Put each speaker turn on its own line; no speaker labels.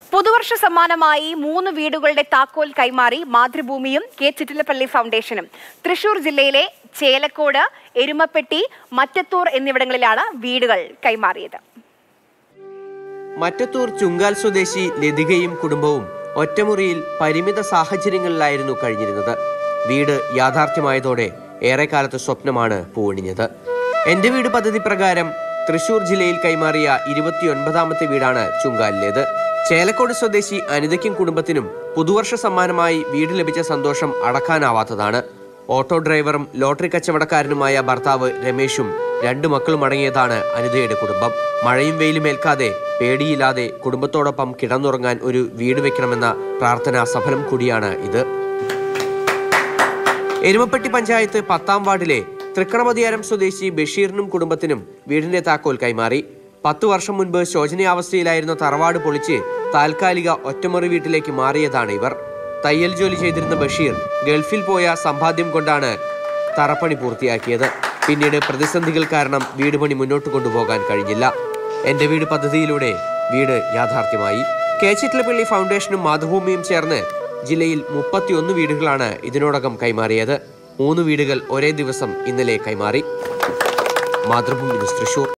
പുതുവർഷ സമ്മാനമായി മൂന്ന് വീടുകളുടെ താക്കോൽ കൈമാറി മാതൃഭൂമിയും കെ ചിറ്റിലപ്പള്ളി ഫൗണ്ടേഷനും തൃശൂർ ജില്ലയിലെ ചേലക്കോട് എരുമപ്പെട്ടി മറ്റത്തൂർ എന്നിവിടങ്ങളിലാണ് വീടുകൾ കൈമാറിയത്
മറ്റത്തൂർ ചുങ്കാൽ സ്വദേശി ലതികയും കുടുംബവും ഒറ്റമുറിയിൽ പരിമിത സാഹചര്യങ്ങളിലായിരുന്നു കഴിഞ്ഞിരുന്നത് വീട് യാഥാർത്ഥ്യമായതോടെ ഏറെക്കാലത്തെ സ്വപ്നമാണ് പൂവണിഞ്ഞത് എന്റെ വീട് പദ്ധതി പ്രകാരം തൃശൂർ ജില്ലയിൽ കൈമാറിയ ഇരുപത്തിയൊൻപതാമത്തെ വീടാണ് ചുങ്കാലിലേത് ചേലക്കോട് സ്വദേശി അനിതയ്ക്കും കുടുംബത്തിനും പുതുവർഷ സമ്മാനമായി വീട് ലഭിച്ച സന്തോഷം അടക്കാനാവാത്തതാണ് ഓട്ടോ ഡ്രൈവറും ലോട്ടറി കച്ചവടക്കാരനുമായ ഭർത്താവ് രമേശും രണ്ടു മക്കളും അടങ്ങിയതാണ് അനിതയുടെ കുടുംബം മഴയും വെയിലും ഏൽക്കാതെ പേടിയില്ലാതെ കുടുംബത്തോടൊപ്പം കിടന്നുറങ്ങാൻ ഒരു വീട് വെക്കണമെന്ന പ്രാർത്ഥനാ സഫലം കൂടിയാണ് ഇത് എരുമപ്പെട്ടി പഞ്ചായത്ത് പത്താം വാർഡിലെ തൃക്കണമതിയാരം സ്വദേശി ബഷീറിനും കുടുംബത്തിനും വീടിന്റെ താക്കോൽ കൈമാറി പത്തു വർഷം മുൻപ് ശോചനീയാവസ്ഥയിലായിരുന്ന തറവാട് പൊളിച്ച് താൽക്കാലിക ഒറ്റമുറി വീട്ടിലേക്ക് മാറിയതാണ് ഇവർ തയ്യൽ ജോലി ചെയ്തിരുന്ന ബഷീർ ഗൾഫിൽ പോയ സമ്പാദ്യം കൊണ്ടാണ് തറപ്പണി പൂർത്തിയാക്കിയത് പിന്നീട് പ്രതിസന്ധികൾ കാരണം വീട് പണി മുന്നോട്ട് കൊണ്ടുപോകാൻ കഴിഞ്ഞില്ല എന്റെ വീട് പദ്ധതിയിലൂടെ വീട് യാഥാർത്ഥ്യമായി കെ ചിറ്റ്ലപ്പള്ളി ഫൗണ്ടേഷനും മാതൃഭൂമിയും ചേർന്ന് ജില്ലയിൽ മുപ്പത്തിയൊന്ന് വീടുകളാണ് ഇതിനോടകം കൈമാറിയത് മൂന്ന് വീടുകൾ ഒരേ ദിവസം ഇന്നലെ കൈമാറി മാതൃഭൂമി ന്യൂസ് തൃശൂർ